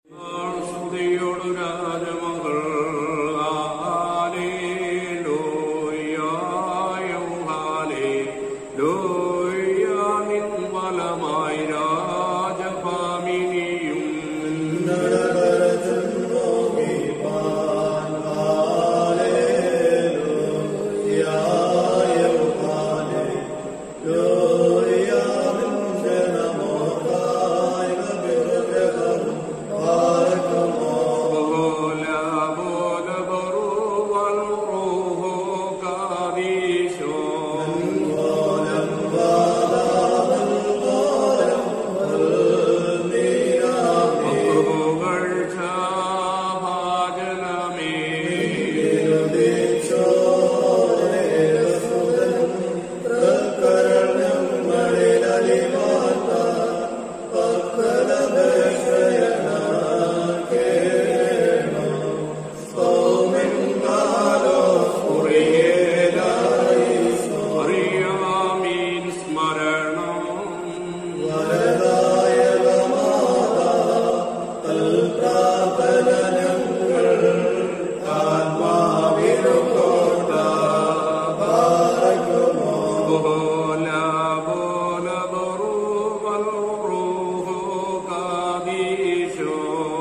സ്തുതിയോടു രാജമകൾ ഹാലേലൂയായോ ഹാലേലൂയ നിൻ ഫലമായി രാജഭാമിനിയും ബോല ബോല ബറുവൽ റൂഹോ കാദീശോ പുകഴ്ച ഭാജനമേ അറിയാമീൻ സ്മരണം ബോല ബോല ബറുവൽ റൂഹോ കാദീശോ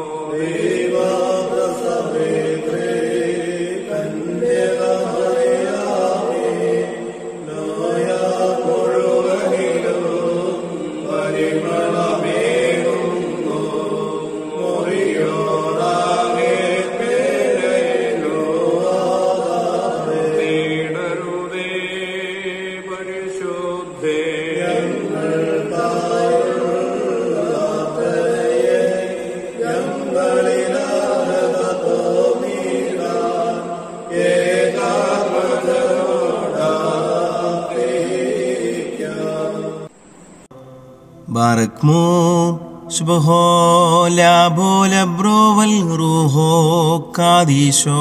തേടരുതേ പരിശുദ്ധേ ബാറക്മോ ശുഭഹോ ലാഭോ ലബ്രോവൽ റൂഹോ കാദീശോ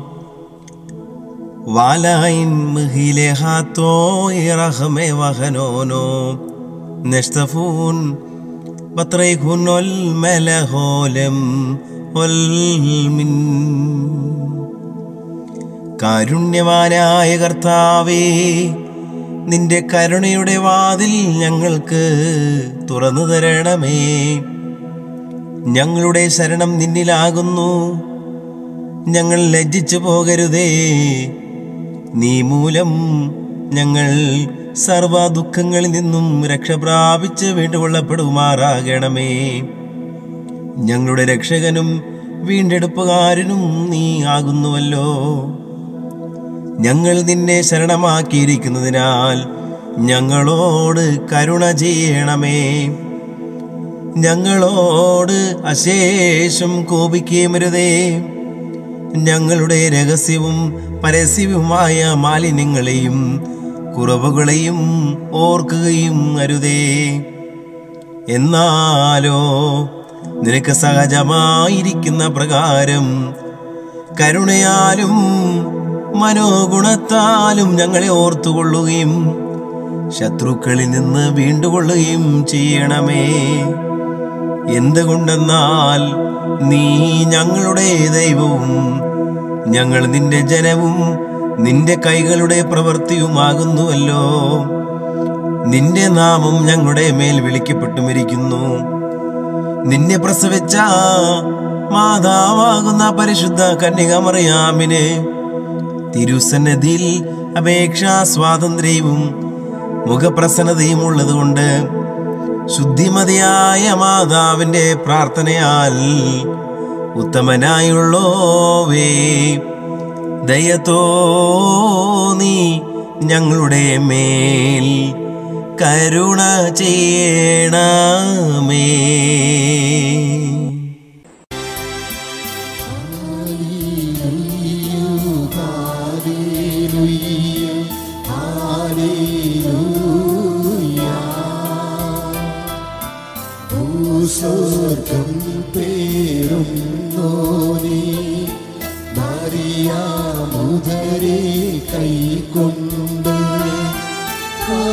വാലായിൻ മഹിലെ ഹാത്തോ ഇറഹമെ വഹനോനോ നഷ്തഫൂൻ ബത്രൈഖുൻ ഒൽ മലഹോലം ഒൽ മിൻ കാരുണ്യവാനായ കർത്താവേ നിന്റെ കരുണയുടെ വാതിൽ ഞങ്ങൾക്ക് തുറന്നു തരണമേ ഞങ്ങളുടെ ശരണം നിന്നിലാകുന്നു ഞങ്ങൾ ലജ്ജിച്ചു പോകരുതേ നീ മൂലം ഞങ്ങൾ സർവ ദുഃഖങ്ങളിൽ നിന്നും രക്ഷ പ്രാപിച്ച് വീണ്ടുകൊള്ളപ്പെടുമാറാകണമേ ഞങ്ങളുടെ രക്ഷകനും വീണ്ടെടുപ്പുകാരനും നീ ആകുന്നുവല്ലോ ഞങ്ങൾ നിന്നെ ശരണമാക്കിയിരിക്കുന്നതിനാൽ ഞങ്ങളോട് കരുണ ചെയ്യണമേ ഞങ്ങളോട് അശേഷം കോപിക്കുകയുമരുതേ ഞങ്ങളുടെ രഹസ്യവും പരസ്യവുമായ മാലിന്യങ്ങളെയും കുറവുകളെയും ഓർക്കുകയും അരുതേ എന്നാലോ നിനക്ക് സഹജമായിരിക്കുന്ന പ്രകാരം കരുണയാലും മനോഗുണത്താലും ഞങ്ങളെ ഓർത്തുകൊള്ളുകയും ശത്രുക്കളിൽ നിന്ന് വീണ്ടുകൊള്ളുകയും ചെയ്യണമേ എന്തുകൊണ്ടെന്നാൽ നീ ഞങ്ങളുടെ ദൈവവും ഞങ്ങൾ നിന്റെ ജനവും നിന്റെ കൈകളുടെ പ്രവൃത്തിയുമാകുന്നുവല്ലോ നിന്റെ നാമം ഞങ്ങളുടെ മേൽ വിളിക്കപ്പെട്ടുമിരിക്കുന്നു നിന്നെ പ്രസവിച്ച മാതാവാകുന്ന പരിശുദ്ധ കന്യകമറിയാമിന് തിരുസന്നതിയിൽ അപേക്ഷാ സ്വാതന്ത്ര്യവും മുഖപ്രസന്നതയും ഉള്ളതുകൊണ്ട് ശുദ്ധിമതിയായ മാതാവിന്റെ പ്രാർത്ഥനയാൽ ഉത്തമനായുള്ളോവേ ദയത്തോ നീ ഞങ്ങളുടെ മേൽ കരുണ ചെയ്യണമേ സ്വർഗം പേരും നോനി മറിയാമുദരെ കൈക്കൊണ്ട്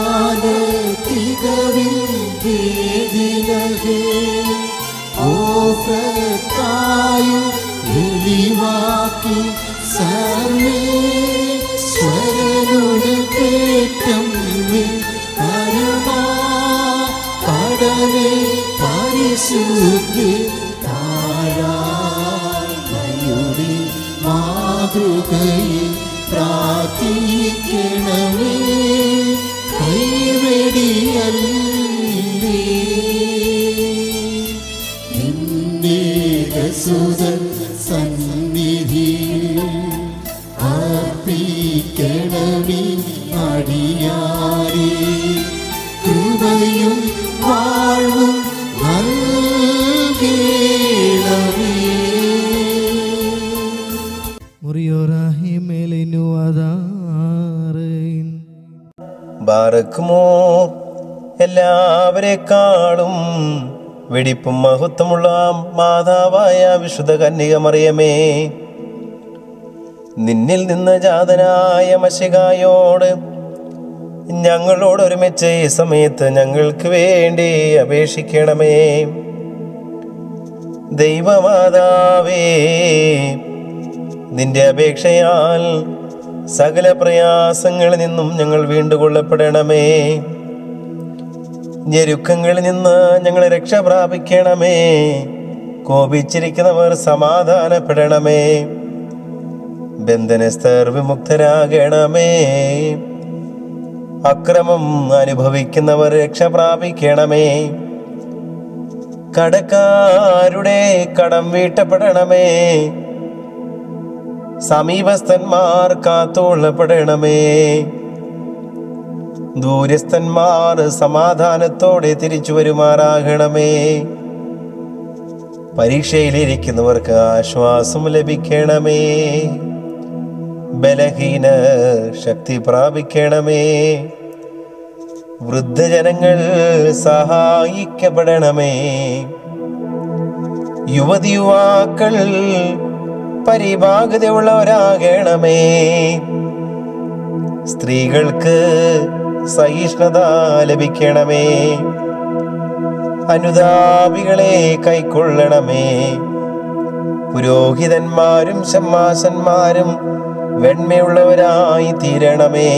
കാലത്തികവിൽ വേദിനകെ ഓ ഓഫത്തായും വെളിവാക്കി സർവേ സ്വരനുടെ കേട്ടം കരുണാ കടവേ പരിശുദ്ധി താരായുടെ മാതൃകയെ പ്രാർത്ഥിക്കണമേ കൈവെടിയല്ലേ നിന്നേകസുതൻ സന്നിധി അർപ്പിക്കണമേ അടിയാരേ കൃപയും വാഴ്വും നൽകേണമേ മുറിയോറാഹി മേലിനു അതാറയിൻ ബാറക്കുമോ എല്ലാവരെക്കാളും വെടിപ്പും മഹത്വമുള്ള മാതാവായ വിശുദ്ധ കന്യക മറിയമേ നിന്നിൽ നിന്ന് ജാതനായ മഷികായോട് ഞങ്ങളോട് ഒരുമിച്ച് ഈ സമയത്ത് ഞങ്ങൾക്ക് വേണ്ടി അപേക്ഷിക്കണമേ ദൈവമാതാവേ നിന്റെ അപേക്ഷയാൽ സകല പ്രയാസങ്ങളിൽ നിന്നും ഞങ്ങൾ വീണ്ടുകൊള്ളപ്പെടണമേ ഞെരുക്കങ്ങളിൽ നിന്ന് ഞങ്ങളെ രക്ഷ പ്രാപിക്കണമേ കോപിച്ചിരിക്കുന്നവർ സമാധാനപ്പെടണമേ ബന്ധനസ്ഥർ വിമുക്തരാകണമേ അക്രമം അനുഭവിക്കുന്നവർ രക്ഷ പ്രാപിക്കണമേ കടക്കാരുടെ കടം വീട്ടപ്പെടണമേ സമീപസ്ഥന്മാർ കാത്തുകൊള്ളപ്പെടണമേ ദൂരസ്ഥന്മാർ സമാധാനത്തോടെ തിരിച്ചു വരുമാറാകണമേ പരീക്ഷയിലിരിക്കുന്നവർക്ക് ആശ്വാസം ലഭിക്കണമേ ബലഹീന ശക്തി പ്രാപിക്കണമേ വൃദ്ധജനങ്ങൾ സഹായിക്കപ്പെടണമേ യുവതി യുവാക്കൾ പരിഭാഗതയുള്ളവരാകണമേ സ്ത്രീകൾക്ക് സഹിഷ്ണുത ലഭിക്കണമേ അനുതാപികളെ കൈക്കൊള്ളണമേ പുരോഹിതന്മാരും ഷമ്മാശന്മാരും വെണ്മയുള്ളവരായി തീരണമേ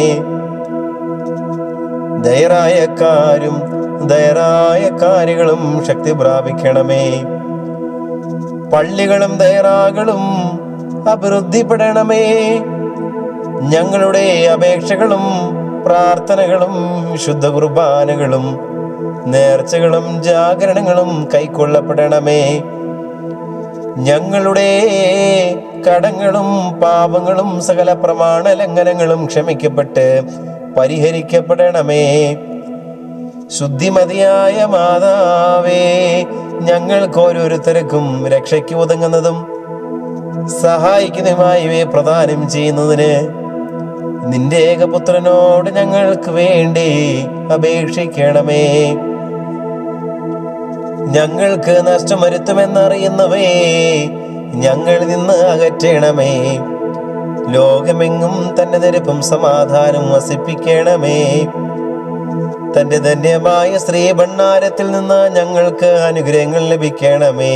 ദയറായക്കാരും ദയറായക്കാരികളും ശക്തി പ്രാപിക്കണമേ പള്ളികളും ദയറാകളും അഭിവൃദ്ധിപ്പെടണമേ ഞങ്ങളുടെ അപേക്ഷകളും പ്രാർത്ഥനകളും ശുദ്ധ കുർബാനകളും നേർച്ചകളും ജാഗരണങ്ങളും കൈക്കൊള്ളപ്പെടണമേ ഞങ്ങളുടെ കടങ്ങളും പാപങ്ങളും സകല പ്രമാണ ലംഘനങ്ങളും ക്ഷമിക്കപ്പെട്ട് പരിഹരിക്കപ്പെടണമേ ശുദ്ധിമതിയായ മാതാവേ ഞങ്ങൾക്ക് ഓരോരുത്തർക്കും രക്ഷയ്ക്ക് ഒതുങ്ങുന്നതും സഹായിക്കുന്നതുമായി ഇവയെ പ്രദാനം ചെയ്യുന്നതിന് നിന്റെ ഏകപുത്രനോട് ഞങ്ങൾക്ക് വേണ്ടി അപേക്ഷിക്കണമേ ഞങ്ങൾക്ക് നഷ്ടം വരുത്തുമെന്നറിയുന്നവയെ ഞങ്ങളിൽ നിന്ന് അകറ്റണമേ ലോകമെങ്ങും തന്റെ നിരപ്പും സമാധാനം വസിപ്പിക്കണമേ തന്റെ ധന്യമായ സ്ത്രീ ഭണ്ണാരത്തിൽ നിന്ന് ഞങ്ങൾക്ക് അനുഗ്രഹങ്ങൾ ലഭിക്കണമേ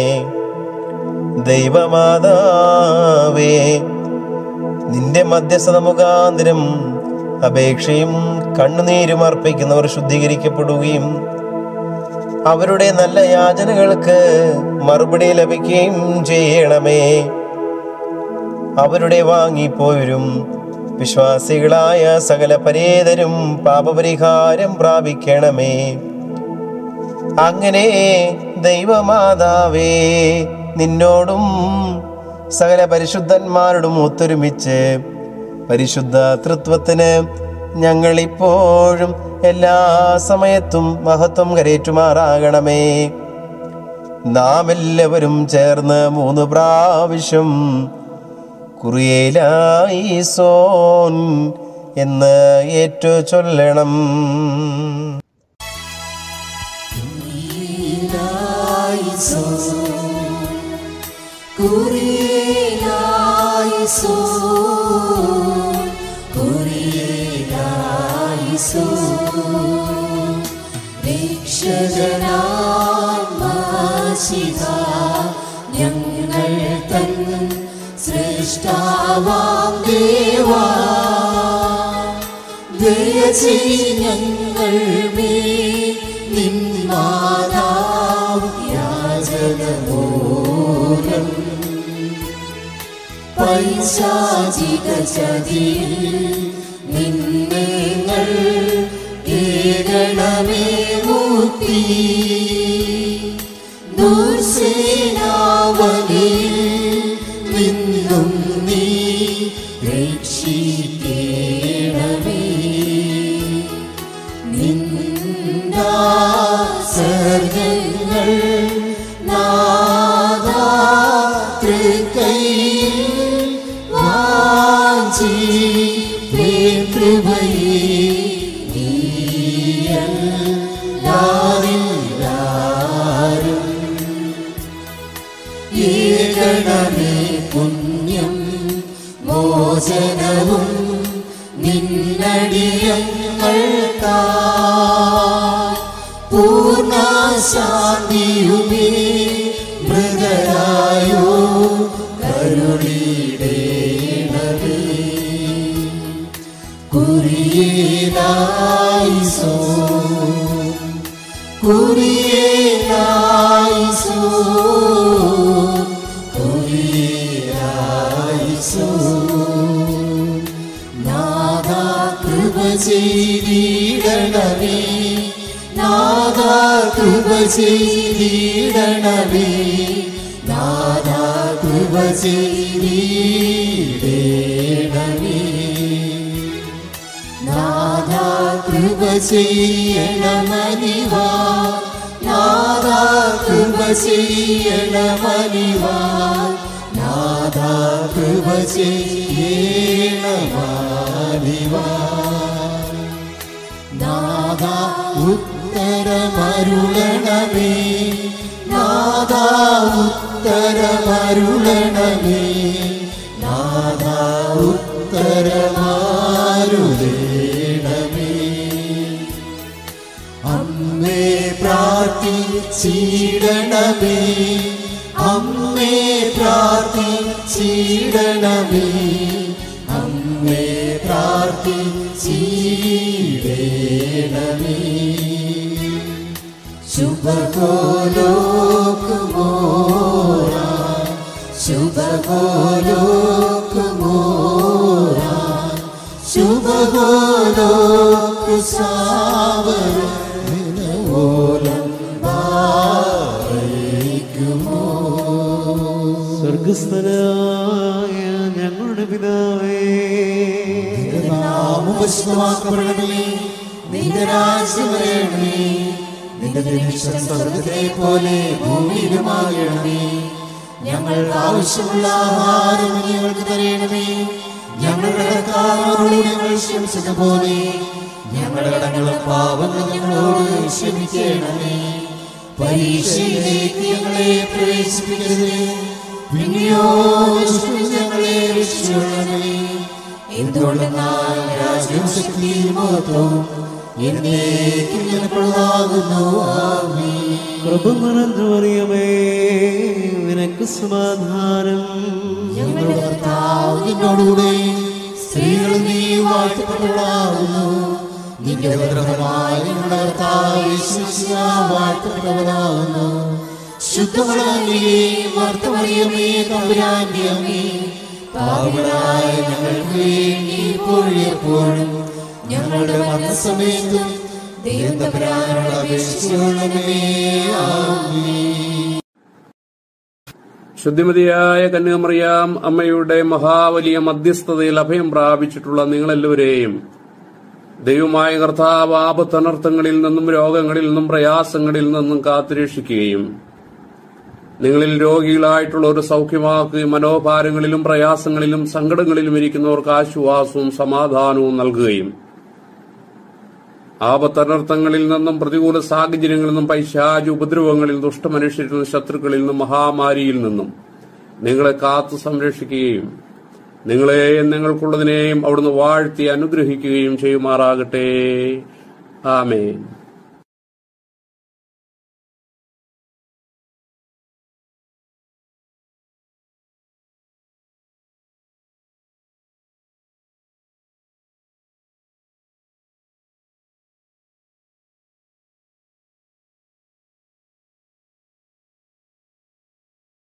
ദൈവമാതാവേ നിന്റെ മധ്യസ്ഥത മുഖാന്തരം അപേക്ഷയും കണ്ണുനീരും അർപ്പിക്കുന്നവർ ശുദ്ധീകരിക്കപ്പെടുകയും അവരുടെ നല്ല യാചനകൾക്ക് മറുപടി ലഭിക്കുകയും ചെയ്യണമേ അവരുടെ വാങ്ങിപ്പോയവരും വിശ്വാസികളായ സകല പരേതരും പാപപരിഹാരം പ്രാപിക്കണമേ അങ്ങനെ ദൈവമാതാവേ നിന്നോടും സകല പരിശുദ്ധന്മാരോടും ഒത്തൊരുമിച്ച് പരിശുദ്ധ തൃത്വത്തിന് ഞങ്ങൾ ഇപ്പോഴും എല്ലാ സമയത്തും മഹത്വം കരേറ്റുമാറാകണമേ നാം എല്ലാവരും ചേർന്ന് മൂന്ന് പ്രാവശ്യം കുറിയേലായി സോൻ എന്ന് ഏറ്റു ചൊല്ലണം രക്ഷകനാത്മാശിത ദേവാ ദയ ചെയ് ഞങ്ങൾ മേ നിൻ മാതാവ് യാചനമൂലം പൈശാചിക ചതിയിൽ നിന്നങ്ങൾ ഏകണമേ മുക്തി ദുർസേനാവലിൽ നിന്നും നീ രക്ഷിക്കേണമേ നിന്ദാസർഗങ്ങൾ നാദാ തൃക്കൈയിൽ വാഞ്ചി കൃപയേ നീയല്ലാതില്ലാരും ഏകണമേ പുണ്യം മോചനവും നിന്നടിയങ്ങൾക്കാ പൂർണ്ണ ശാന്തിയുമേ മൃഗരായോ കരുളിടേണമേ കുറിയേലായിസോ കുറിയേലായിസോ കുറിയേലായിസോ നാദാ കൃപ ചെയ്തിടണമേ നാദാ കൃപ ചെയ്തിടണമേ നാദാ കൃപ ചെയ്തിടണമേ നാദാ കൃപ ചെയ്യണമനിവാ നാദാ കൃപ ചെയ്യണമനിവാ നാദാ കൃപ ചെയ്യണമനിവാ നാദാ ഉത്തരമരുളണമേ നാദാ ഉത്തരമരുളണമേ നാദാ ഉത്തരമാരുളണമേ അമ്മേ പ്രാർത്ഥിച്ചിടണമേ അമ്മേ പ്രാർത്ഥിച്ചിടണമേ അമ്മേ പ്രാർത്ഥിച്ചിടണമേ ശുഭഗോലോകമോരാ ശുഭഗോലോകമോരാ ശുഭഗോലോക സാവരനോലം വായിക്കുമോ സ്വർഗസ്ഥനായ ഞങ്ങളുടെ പിതാവേ നാമം പരിശുദ്ധമാക്കപ്പെടണമേ നിന്റെ രാജ്യം വരണമേ നിന്റെ നിമിഷം സ്വർഗത്തെ പോലെ ഭൂമിയിലുമാകണമേ ഞങ്ങൾക്ക് ആവശ്യമുള്ള ആഹാരം നീ ഞങ്ങൾക്ക് തരണമേ ഞങ്ങളുടെ കടക്കാരോട് ഞങ്ങൾ ക്ഷമിച്ചതുപോലെ ഞങ്ങളുടെ കടങ്ങളും പാപങ്ങൾ ഞങ്ങളോട് ക്ഷമിക്കണമേ പരീക്ഷയിലേക്ക് ഞങ്ങളെ പ്രവേശിപ്പിക്കരുത് പിന്നെയോ ദുഷ്ടനിൽ ഞങ്ങളെ രക്ഷിച്ചുകൊള്ളണമേ എന്തുകൊണ്ടെന്നാൽ രാജ്യം ശക്തിയും മഹത്വവും എന്നേക്കും നിനക്കുള്ളതാകുന്നു ആമേൻ കൃപ നിറഞ്ഞു മറിയമേ നിനക്ക് സമാധാനം ഞങ്ങളുടെ കർത്താവ് നിന്നോടുകൂടെ സ്ത്രീകൾ നീ വാഴ്ത്തപ്പെട്ടവളാകുന്നു നിന്റെ ഉദരഫലമായി നിങ്ങളുടെ കർത്താവ് യേശുമിശിഹ വാഴ്ത്തപ്പെട്ടവനാകുന്നു ശുദ്ധമുള്ളവേ വാർത്തമറിയമേ തമ്പുരാന്റെ അമ്മേ പാവങ്ങളായ ഞങ്ങൾക്ക് വേണ്ടി ഇപ്പോഴും എപ്പോഴും ഞങ്ങളുടെ മരണസമയത്തും ദൈവം തമ്പുരാനോട് അപേക്ഷിച്ചുകൊള്ളണമേ ആമേൻ ശുദ്ധിമതിയായ കന്യാമറിയാം അമ്മയുടെ മഹാവലിയ മധ്യസ്ഥതയിൽ അഭയം പ്രാപിച്ചിട്ടുള്ള നിങ്ങളെല്ലാവരെയും ദൈവമായ കർത്താവ് ആപത്തനർത്ഥങ്ങളിൽ നിന്നും രോഗങ്ങളിൽ നിന്നും പ്രയാസങ്ങളിൽ നിന്നും കാത്തുരക്ഷിക്കുകയും നിങ്ങളിൽ രോഗികളായിട്ടുള്ള ഒരു സൗഖ്യമാക്കുകയും മനോഭാരങ്ങളിലും പ്രയാസങ്ങളിലും സങ്കടങ്ങളിലും ഇരിക്കുന്നവർക്ക് ആശ്വാസവും സമാധാനവും നൽകുകയും ആപത്തനർത്ഥങ്ങളിൽ നിന്നും പ്രതികൂല സാഹചര്യങ്ങളിൽ നിന്നും പൈശാച ഉപദ്രവങ്ങളിൽ ദുഷ്ടമനുഷ്യരിൽ നിന്നും ശത്രുക്കളിൽ നിന്നും മഹാമാരിയിൽ നിന്നും നിങ്ങളെ കാത്തു സംരക്ഷിക്കുകയും നിങ്ങളെയും നിങ്ങൾക്കുള്ളതിനെയും അവിടുന്ന് വാഴ്ത്തി അനുഗ്രഹിക്കുകയും ചെയ്യുമാറാകട്ടെ ആമേൻ